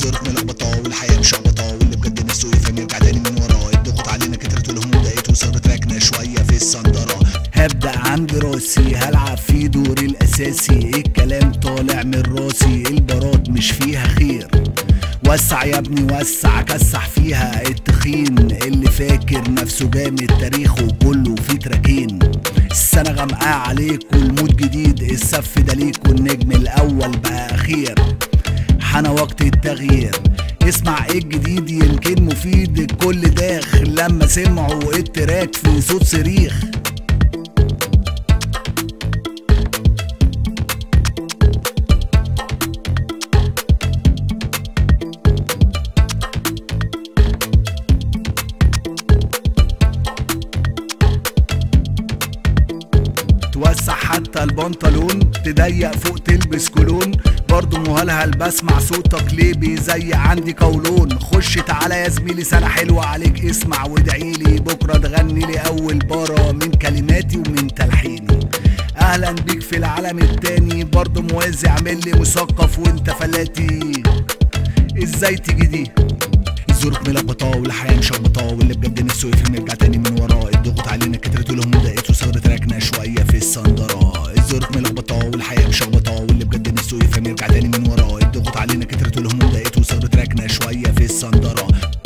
الظروف ملخبطة والحياة مشخبطة واللي بجد نفسه يفهم يرجع تاني من وراه الضغط علينا كترت والهموم ضاقت وصارت راكنة شوية في الصندرة هبدأ عن دراسي هلعب في دوري الأساسي الكلام طالع من راسي البارات مش فيها خير وسع يا ابني وسع كسح فيها التخين اللي فاكر نفسه جامد تاريخه كله في تراكين السنة غمقاء عليك والمود جديد السف ده ليك والنجم الأول بقى أخير حان وقت التغيير اسمع ايه الجديد يمكن مفيد الكل داخ لما سمعوا التراك في صوت صريخ توسع حتى البنطلون تضيق فوق تلبس كولون برضو مهلهل بسمع صوتك ليه بيزي عندي قولون خش تعالى يا زميلي سنة حلوة عليك اسمع وادعيلي بكرة تغني لي أول بارة من كلماتي ومن تلحيني أهلا بيك في العالم التاني برضو موازي عامل لي مثقف وانت فلاتي ازاي تيجي دي الظروف ملخبطة والحياة مشخبطة واللي بجد نفسه يفهم يرجع تاني من وراه الضغط علينا كترت والهموم ضاقت وصارت راكنة شوية في الصندرة الظروف ملخبطة والحياة مشخبطة واللي بجد نفسه يفهم يرجع تاني من وراه الضغط علينا كترت والهموم ضاقت وصارت راكنة شوية في الصندرة